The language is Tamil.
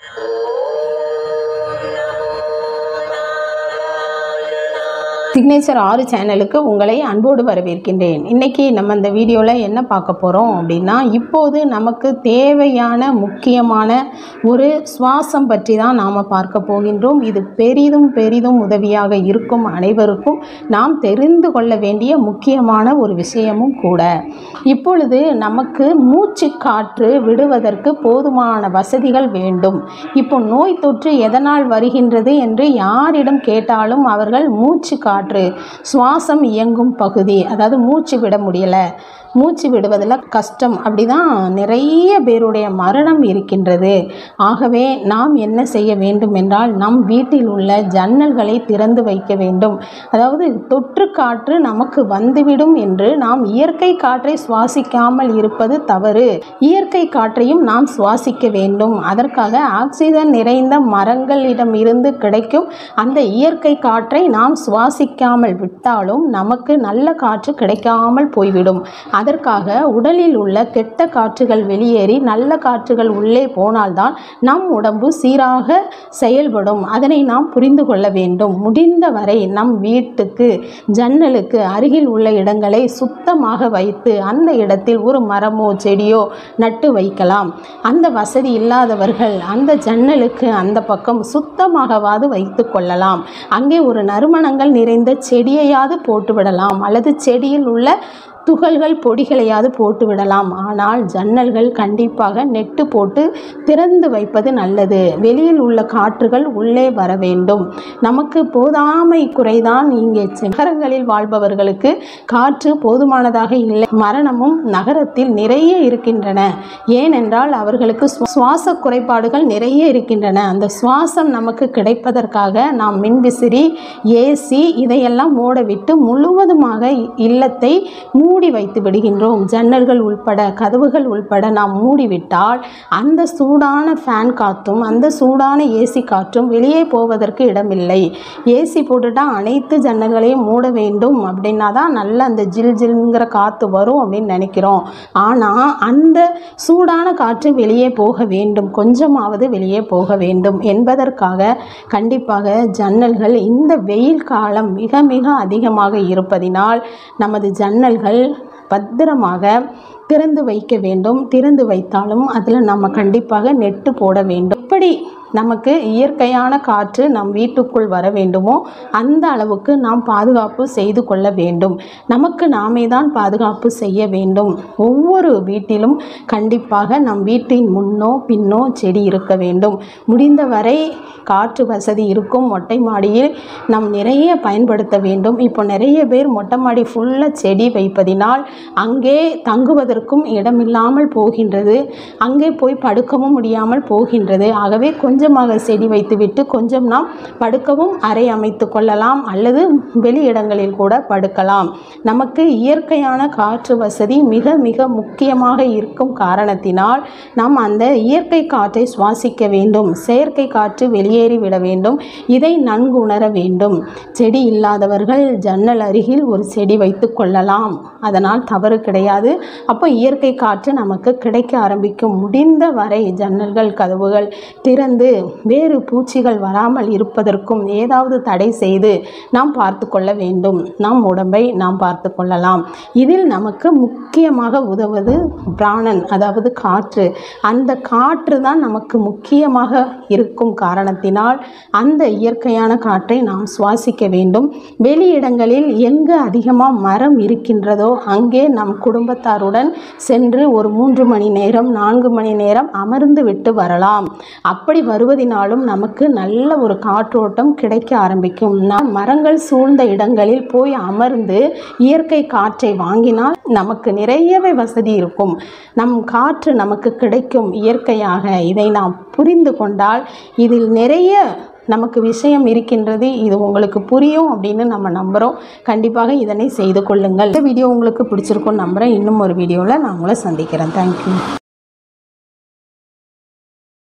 சிக்னேச்சர் ஆறு சேனலுக்கு உங்களை அன்போடு வரவேற்கின்றேன் இன்னைக்கு நம்ம இந்த வீடியோவில் என்ன பார்க்க போகிறோம் அப்படின்னா இப்போது நமக்கு தேவையான முக்கியமான ஒரு சுவாசம் பற்றி தான் நாம் பார்க்க போகின்றோம் இது பெரிதும் பெரிதும் உதவியாக இருக்கும் அனைவருக்கும் நாம் தெரிந்து கொள்ள வேண்டிய முக்கியமான ஒரு விஷயமும் கூட இப்பொழுது நமக்கு மூச்சு காற்று விடுவதற்கு போதுமான வசதிகள் வேண்டும் இப்போ நோய் தொற்று எதனால் வருகின்றது என்று யாரிடம் கேட்டாலும் அவர்கள் மூச்சு காற்று சுவாசம் இயங்கும் பகுதி அதாவது மூச்சு விட முடியலை மூச்சு விடுவதில் கஷ்டம் அப்படி தான் நிறைய பேருடைய மரணம் இருக்கின்றது ஆகவே நாம் என்ன செய்ய வேண்டும் என்றால் நம் வீட்டில் உள்ள ஜன்னல்களை திறந்து வைக்க வேண்டும் அதாவது தொற்று காற்று நமக்கு வந்துவிடும் என்று நாம் இயற்கை காற்றை சுவாசிக்காமல் இருப்பது தவறு இயற்கை காற்றையும் நாம் சுவாசிக்க வேண்டும் அதற்காக ஆக்சிஜன் நிறைந்த மரங்களிடம் இருந்து கிடைக்கும் அந்த இயற்கை காற்றை நாம் சுவாசிக்காமல் விட்டாலும் நமக்கு நல்ல காற்று கிடைக்காமல் போய்விடும் அதற்காக உடலில் உள்ள கெட்ட காற்றுகள் வெளியேறி நல்ல காற்றுகள் உள்ளே போனால்தான் நம் உடம்பு சீராக செயல்படும் அதனை நாம் புரிந்து கொள்ள வேண்டும் முடிந்தவரை நம் வீட்டுக்கு ஜன்னலுக்கு அருகில் உள்ள இடங்களை சுத்தமாக வைத்து அந்த இடத்தில் ஒரு மரமோ செடியோ நட்டு வைக்கலாம் அந்த வசதி இல்லாதவர்கள் அந்த ஜன்னலுக்கு அந்த பக்கம் சுத்தமாகவாது வைத்து கொள்ளலாம் அங்கே ஒரு நறுமணங்கள் நிறைந்த செடியையாவது போட்டுவிடலாம் அல்லது செடியில் உள்ள துகள்கள் பொடிகளையாவது போட்டு விடலாம் ஆனால் ஜன்னல்கள் கண்டிப்பாக நெட்டு போட்டு திறந்து வைப்பது நல்லது வெளியில் உள்ள காற்றுகள் உள்ளே வர வேண்டும் நமக்கு போதாமை குறைதான் இங்கே நகரங்களில் வாழ்பவர்களுக்கு காற்று போதுமானதாக இல்லை மரணமும் நகரத்தில் நிறைய இருக்கின்றன ஏனென்றால் அவர்களுக்கு சுவா- சுவாச குறைபாடுகள் நிறைய இருக்கின்றன அந்த சுவாசம் நமக்கு கிடைப்பதற்காக நாம் மின்விசிறி ஏசி இதையெல்லாம் மூடவிட்டு முழுவதுமாக இல்லத்தை மூடி வைத்து விடுகின்றோம் ஜன்னல்கள் உள்பட கதவுகள் உள்பட நாம் மூடிவிட்டால் அந்த சூடான ஃபேன் காற்றும் அந்த சூடான ஏசி காற்றும் வெளியே போவதற்கு இடமில்லை ஏசி போட்டுட்டா அனைத்து ஜன்னல்களையும் மூட வேண்டும் அப்படின்னா தான் நல்ல அந்த ஜில் ஜில்ங்கிற காற்று வரும் அப்படின்னு நினைக்கிறோம் ஆனால் அந்த சூடான காற்று வெளியே போக வேண்டும் கொஞ்சமாவது வெளியே போக வேண்டும் என்பதற்காக கண்டிப்பாக ஜன்னல்கள் இந்த வெயில் காலம் மிக மிக அதிகமாக இருப்பதினால் நமது ஜன்னல்கள் பத்திரமாக திறந்து வைக்க வேண்டும் திறந்து வைத்தாலும் அதில் நம்ம கண்டிப்பாக நெட்டு போட வேண்டும் எப்படி நமக்கு இயற்கையான காற்று நம் வீட்டுக்குள் வர வேண்டுமோ அந்த அளவுக்கு நாம் பாதுகாப்பு செய்து கொள்ள வேண்டும் நமக்கு நாமே தான் பாதுகாப்பு செய்ய வேண்டும் ஒவ்வொரு வீட்டிலும் கண்டிப்பாக நம் வீட்டின் முன்னோ பின்னோ செடி இருக்க வேண்டும் முடிந்தவரை காற்று வசதி இருக்கும் மொட்டை மாடியில் நாம் நிறைய பயன்படுத்த வேண்டும் இப்போ நிறைய பேர் மொட்டை மாடி ஃபுல்லாக செடி வைப்பதினால் அங்கே தங்குவதற்கும் இடமில்லாமல் போகின்றது அங்கே போய் படுக்கவும் முடியாமல் போகின்றது ஆகவே கொஞ்சமாக செடி வைத்துவிட்டு கொஞ்சம் நாம் படுக்கவும் அறை அமைத்து கொள்ளலாம் அல்லது வெளி இடங்களில் கூட படுக்கலாம் நமக்கு இயற்கையான காற்று வசதி மிக மிக முக்கியமாக இருக்கும் காரணத்தினால் நாம் அந்த இயற்கை காற்றை சுவாசிக்க வேண்டும் செயற்கை காற்று வெளியேறி விட வேண்டும் இதை நன்கு உணர வேண்டும் செடி இல்லாதவர்கள் ஜன்னல் அருகில் ஒரு செடி வைத்து கொள்ளலாம் அதனால் தவறு கிடையாது அப்போ இயற்கை காற்று நமக்கு கிடைக்க ஆரம்பிக்கும் முடிந்த வரை ஜன்னல்கள் கதவுகள் திறந்து வேறு பூச்சிகள் வராமல் இருப்பதற்கும் ஏதாவது தடை செய்து நாம் பார்த்து கொள்ள வேண்டும் நம் உடம்பை நாம் பார்த்து கொள்ளலாம் இதில் நமக்கு முக்கியமாக உதவுவது பிராணன் அதாவது காற்று அந்த காற்று தான் நமக்கு முக்கியமாக இருக்கும் காரணத்தினால் அந்த இயற்கையான காற்றை நாம் சுவாசிக்க வேண்டும் வெளியிடங்களில் எங்கு அதிகமாக மரம் இருக்கின்றதோ அங்கே நம் குடும்பத்தாருடன் சென்று ஒரு மூன்று மணி நேரம் நான்கு மணி நேரம் அமர்ந்து விட்டு வரலாம் அப்படி வருவதினாலும் நமக்கு நல்ல ஒரு காற்றோட்டம் கிடைக்க ஆரம்பிக்கும் நாம் மரங்கள் சூழ்ந்த இடங்களில் போய் அமர்ந்து இயற்கை காற்றை வாங்கினால் நமக்கு நிறையவே வசதி இருக்கும் நம் காற்று நமக்கு கிடைக்கும் இயற்கையாக இதை நாம் புரிந்து கொண்டால் இதில் நிறைய நமக்கு விஷயம் இருக்கின்றது இது உங்களுக்கு புரியும் அப்படின்னு நம்ம நம்புகிறோம் கண்டிப்பாக இதனை செய்து கொள்ளுங்கள் இந்த வீடியோ உங்களுக்கு பிடிச்சிருக்கும்னு நம்புகிறேன் இன்னும் ஒரு வீடியோவில் நான் உங்களை சந்திக்கிறேன் தேங்க்யூ